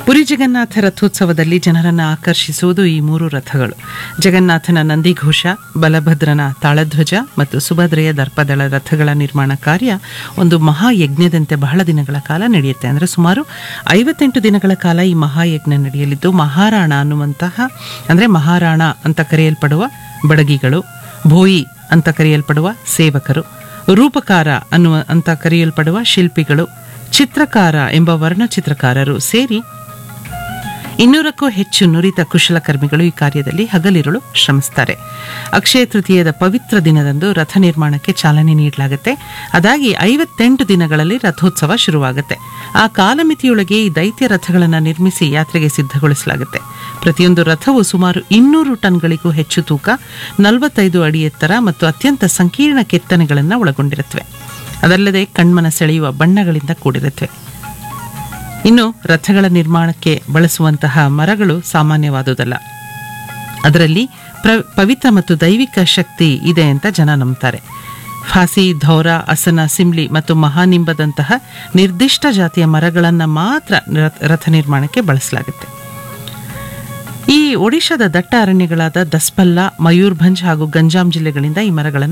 ಪುರಿ ಜಗನ್ನಾಥ ರಥೋತ್ಸವದಲ್ಲಿ ಜನರನ್ನು ಆಕರ್ಷಿಸುವುದು ಈ ಮೂರು ರಥಗಳು ಜಗನ್ನಾಥನ ನಂದಿಘೋಷ ಬಲಭದ್ರನ ತಾಳಧ್ವಜ ಮತ್ತು ಸುಭದ್ರೆಯ ದರ್ಪದಳ ರಥಗಳ ನಿರ್ಮಾಣ ಕಾರ್ಯ ಒಂದು ಮಹಾಯಜ್ಞದಂತೆ ಬಹಳ ದಿನಗಳ ಕಾಲ ನಡೆಯುತ್ತೆ ಅಂದರೆ ಸುಮಾರು ಐವತ್ತೆಂಟು ದಿನಗಳ ಕಾಲ ಈ ಮಹಾಯಜ್ಞ ನಡೆಯಲಿದ್ದು ಮಹಾರಾಣ ಅನ್ನುವಂತಹ ಅಂದರೆ ಮಹಾರಾಣ ಅಂತ ಕರೆಯಲ್ಪಡುವ ಬಡಗಿಗಳು ಭೋಯಿ ಅಂತ ಕರೆಯಲ್ಪಡುವ ಸೇವಕರು ರೂಪಕಾರ ಅನ್ನುವ ಅಂತ ಕರೆಯಲ್ಪಡುವ ಶಿಲ್ಪಿಗಳು ಚಿತ್ರಕಾರ ಎಂಬ ವರ್ಣಚಿತ್ರಕಾರರು ಸೇರಿ ಇನ್ನೂರಕ್ಕೂ ಹೆಚ್ಚು ನುರಿತ ಕುಶಲಕರ್ಮಿಗಳು ಈ ಕಾರ್ಯದಲ್ಲಿ ಹಗಲಿರುಳು ಶ್ರಮಿಸ್ತಾರೆ ಅಕ್ಷಯ ತೃತೀಯದ ಪವಿತ್ರ ದಿನದಂದು ರಥ ನಿರ್ಮಾಣಕ್ಕೆ ಚಾಲನೆ ನೀಡಲಾಗುತ್ತೆ ಅದಾಗಿ ಐವತ್ತೆಂಟು ದಿನಗಳಲ್ಲಿ ರಥೋತ್ಸವ ಶುರುವಾಗುತ್ತೆ ಆ ಕಾಲಮಿತಿಯೊಳಗೆ ಈ ದೈತ್ಯ ರಥಗಳನ್ನು ನಿರ್ಮಿಸಿ ಯಾತ್ರೆಗೆ ಸಿದ್ಧಗೊಳಿಸಲಾಗುತ್ತೆ ಪ್ರತಿಯೊಂದು ರಥವು ಸುಮಾರು ಇನ್ನೂರು ಟನ್ಗಳಿಗೂ ಹೆಚ್ಚು ತೂಕ ನಲವತ್ತೈದು ಅಡಿ ಎತ್ತರ ಮತ್ತು ಅತ್ಯಂತ ಸಂಕೀರ್ಣ ಕೆತ್ತನೆಗಳನ್ನು ಒಳಗೊಂಡಿರುತ್ತವೆ ಅದಲ್ಲದೆ ಕಣ್ಮನ ಸೆಳೆಯುವ ಬಣ್ಣಗಳಿಂದ ಕೂಡಿರುತ್ತವೆ ಇನ್ನು ರಥಗಳ ನಿರ್ಮಾಣಕ್ಕೆ ಬಳಸುವಂತಹ ಮರಗಳು ಸಾಮಾನ್ಯವಾದುದಲ್ಲ ಅದರಲ್ಲಿ ಪ್ರ ಪವಿತ್ರ ಮತ್ತು ದೈವಿಕ ಶಕ್ತಿ ಇದೆ ಅಂತ ಜನ ನಂಬ್ತಾರೆ ಫಾಸಿ ಧೌರ ಅಸನ ಸಿಮ್ಲಿ ಮತ್ತು ಮಹಾನಿಂಬದಂತಹ ನಿರ್ದಿಷ್ಟ ಜಾತಿಯ ಮರಗಳನ್ನು ಮಾತ್ರ ರಥ- ರಥ ನಿರ್ಮಾಣಕ್ಕೆ ಬಳಸಲಾಗುತ್ತೆ ಈ ಒಡಿಶಾದ ದಟ್ಟ ಅರಣ್ಯಗಳಾದ ದಸ್ಪಲ್ಲ ಮಯೂರ್ಭಂಜ್ ಹಾಗೂ ಗಂಜಾಂ ಜಿಲ್ಲೆಗಳಿಂದ ಈ ಮರಗಳನ್ನು